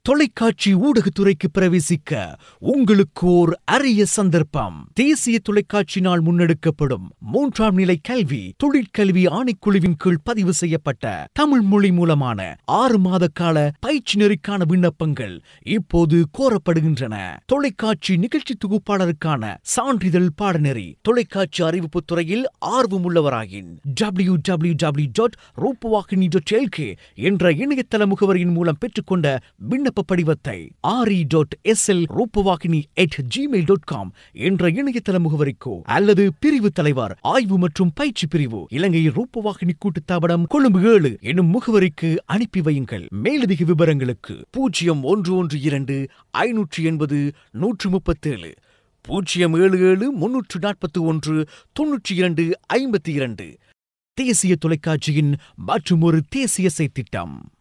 தொலைக்காட்சி ஊடகத்துறைக்கு பிரவேசிக்க உங்களுக்கு ஓர் அரிய சந்தர்ப்பம் தேசிய தொலைக்காட்சி நாள் முன்னெடுக்கப்படும் மூன்றாம் நிலை கல்வி தொழிற்கல்வி ஆணைக்குழுவின் கீழ் பதிவு செய்யப்பட்ட தமிழ் மொழி மூலமான ஆறு மாத கால பயிற்சி நெறிக்கான விண்ணப்பங்கள் இப்போது கோரப்படுகின்றன தொலைக்காட்சி நிகழ்ச்சி தொகுப்பாளருக்கான சான்றிதழ் பாடநெறி தொலைக்காட்சி அறிவிப்பு துறையில் ஆர்வமுள்ளவராயின் W W W dot Rupavahini dot L K என்ற இணையதள முகவரியின் மூலம் பெற்றுக்கொண்ட விண்ணப்ப படிவத்தை ஆரி dot S L Rupavahini at Gmail dot com என்ற இணையதள முகவரிக்கோ அல்லது பிரிவு தலைவர் ஆய்வு மற்றும் பயிற்சி பிரிவு இலங்கை ரூபவாகினி கூட்டுத்தாபனம் கொழும்பு ஏழு என்னும் முகவரிக்கு அனுப்பி வையுங்கள் மேலதிக விவரங்களுக்கு பூஜ்ஜியம் ஒன்று ஒன்று இரண்டு ஐநூற்றி எண்பது நூற்று முப்பத்தேழு பூஜ்ஜியம் ஏழு ஏழு முன்னூற்று நாற்பத்தி ஒன்று தொன்னூற்றி இரண்டு ஐம்பத்தி இரண்டு தேசிய தொலைக்காட்சியின் மற்றும் ஒரு தேசிய செய்திட்டம்